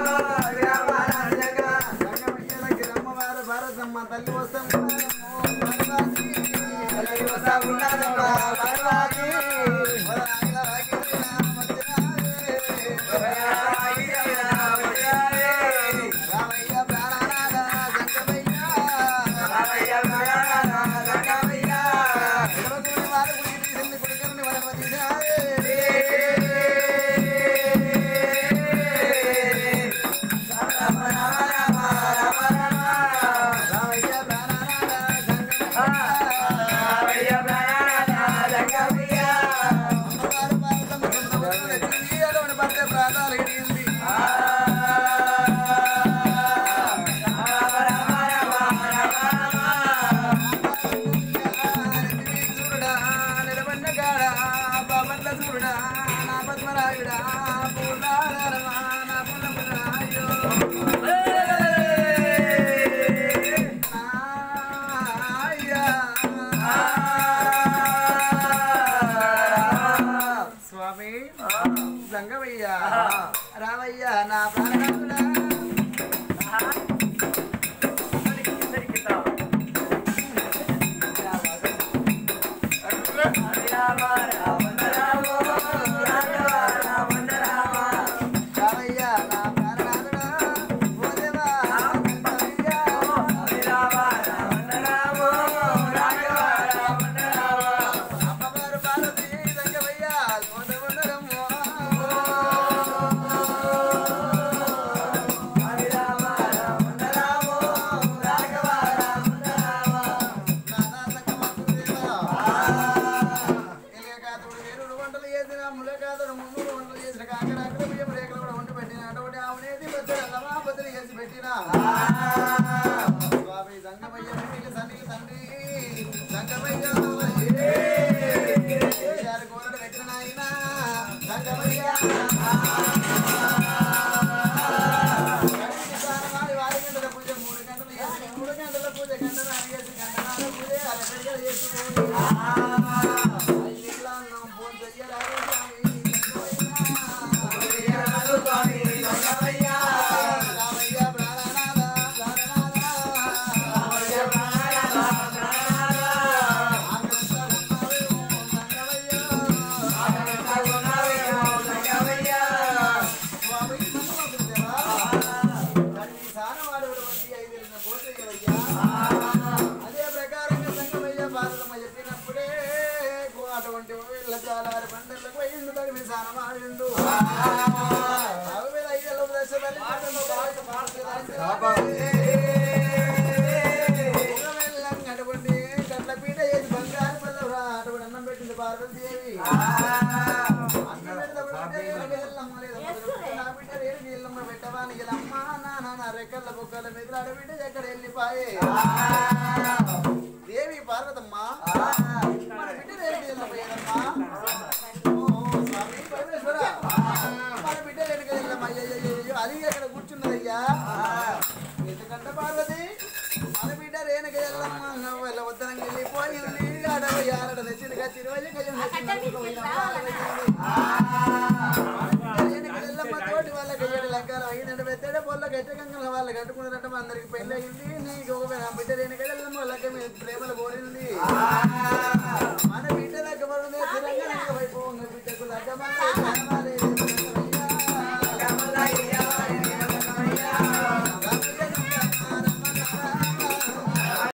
సంగమయ్యలకి రమ్మవారు భారతమ్మ తల్లి వస్తాం రామయ్య ప్రాణనాథ సంగమయ్య కులకుని వారు గుడి తీసింది కుడికరుని వరమ రామయ్య ప్రాణనాథ సంగమయ్య అమ్మవారు భారతమ్మ సుందరమును ఎత్తింది, అటువంటి భర్త ప్రాణాలు ఇడిగింది. చూడుడా, నిలబడిన కాడ, బాపట్ల చూడుడా, నా పద్మరాయుడా, పూలారమా, నా పుల్లపురాయో. అయ్యా. స్వామి సంగమయ్య రామయ్య నా ప్రాణనాథుడా రామయ్య నా ప్రాణనాథుడా ఓ దేవా సంగమయ్య. అమ్మవారు పార్వతీ సంగమయ్య గోదముండరమ్మో. నానా సంగమకు దేవా. ఎలియకాతుడు వేరుడు వంటలు చేసిన ములకాతుడు ముమ్ముడు వంటలు చేసిన కాకడాకుడు బియ్యం రేఖలు కూడా వండి పెట్టిన అటువంటి ఆవునేది బద్దలు అల్లమా బద్దలు చేసి పెట్టిన స్వామి సంగమయ్య పెట్టిన తండ్రి తండ్రి సంగమయ్య చేశారు కోరడు పెట్టిన నాయన సంగమయ్య వారి వారి గంటల పూజ మూడు గంటలు చేసి మూడు గంటల పూజ గంటలు అడిగేసి గంటల పూజ అలకడిగా చేసుకొని అదే ప్రకారంగా సంగమయ్య భారతమ్మ చెప్పినప్పుడే అటువంటి వీళ్ళ చాలారు పండుగలకు పోయిండు తగిన స్నానం ఆడిండు ఆవువేళ ఐదేళ్ళ దశబలి పాటలు బాగా పాడుతుంది అటువంటి కట్ల పీట వేసి బంగారు పల్ల అటువంటి అన్నం పెట్టింది పార్వతీదేవి అన్నం పెడతాడు బిడ్డ రేణుకి ఎల్లమ్మ లేదు నా బిడ్డ రేణుకి ఎల్లమ్మ పెట్టవాని ఎల్లమ్మ నాన్న నా రెక్కల బొక్కల మీద అడబిడ్డ ఎక్కడ వెళ్ళిపోయే దేవి పార్వతమ్మ మన బిడ్డ రేణుకి ఎల్లమ్మ ఏదమ్మా ఓ స్వామి పరమేశ్వర మన బిడ్డ రేణుకి ఎల్లమ్మ అయ్యయ్యో అది ఎక్కడ కూర్చున్నదయ్యా ఎందుకంటే పార్వతి మన బిడ్డ రేణుకి ఎల్లమ్మ వెళ్ళ వద్దనం వెళ్ళిపోయింది అడవి ఆరడ తెచ్చింది కదా తిరువల్లి తోటి వాళ్ళకి ఏడు లెక్కలు ఐదు పెద్దడ పొల్ల గట్టగంగల వాళ్ళు కట్టుకున్నారంట అందరికి పెళ్ళి అయింది నీకు ఒక బిడ్డ రేణుకి ఎల్లమ్మ లెక్క మీద ప్రేమలు కోరింది